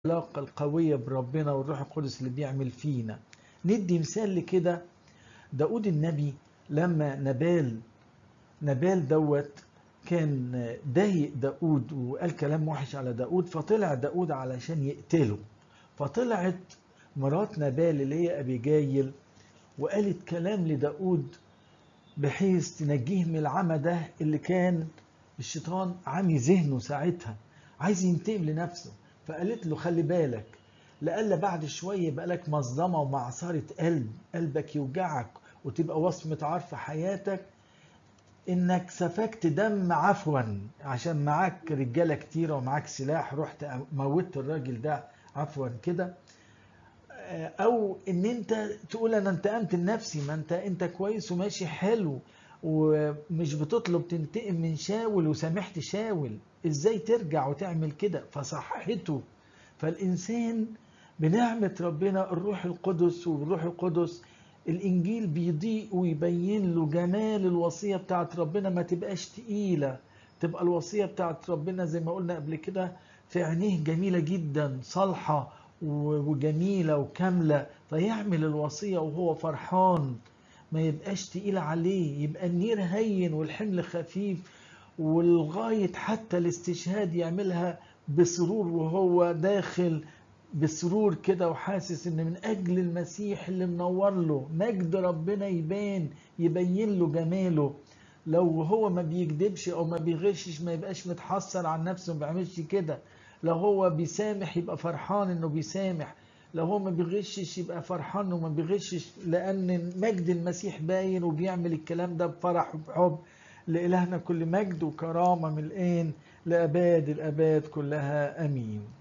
العلاقة القوية بربنا والروح القدس اللي بيعمل فينا ندي مثال لكده داود النبي لما نبال نبال دوت كان ضايق داود وقال كلام وحش على داود فطلع داود علشان يقتله فطلعت مرات نبال اللي هي أبيجايل وقالت كلام لداود بحيث تنجيه من العمى ده اللي كان الشيطان عامي ذهنه ساعتها عايز ينتقم لنفسه فقالت له خلي بالك لألا بعد شوية يبقى لك مصدمة ومعصرة قلب قلبك يوجعك وتبقى وصمة عار في حياتك انك سفكت دم عفوا عشان معاك رجاله كتيره ومعاك سلاح رحت موتت الراجل ده عفوا كده او ان انت تقول انا انتقمت لنفسي ما انت انت كويس وماشي حلو ومش بتطلب تنتقم من شاول وسامحت شاول ازاي ترجع وتعمل كده فصححته فالانسان بنعمه ربنا الروح القدس والروح القدس الانجيل بيضيء ويبين له جمال الوصيه بتاعت ربنا ما تبقاش تقيله تبقى الوصيه بتاعت ربنا زي ما قلنا قبل كده في عينيه جميله جدا صالحه وجميله وكامله فيعمل الوصيه وهو فرحان ما يبقاش تقيل عليه يبقى النير هين والحمل خفيف ولغايه حتى الاستشهاد يعملها بسرور وهو داخل بسرور كده وحاسس ان من اجل المسيح اللي منور له مجد ربنا يبان يبين له جماله لو هو ما بيكذبش او ما بيغشش ما يبقاش متحسر عن نفسه ما بيعملش كده لو هو بيسامح يبقى فرحان انه بيسامح لو هو ما بيغشش يبقى فرحان انه ما بيغشش لان مجد المسيح باين وبيعمل الكلام ده بفرح وبحب لإلهنا كل مجد وكرامة من الآن لأباد الأباد كلها أمين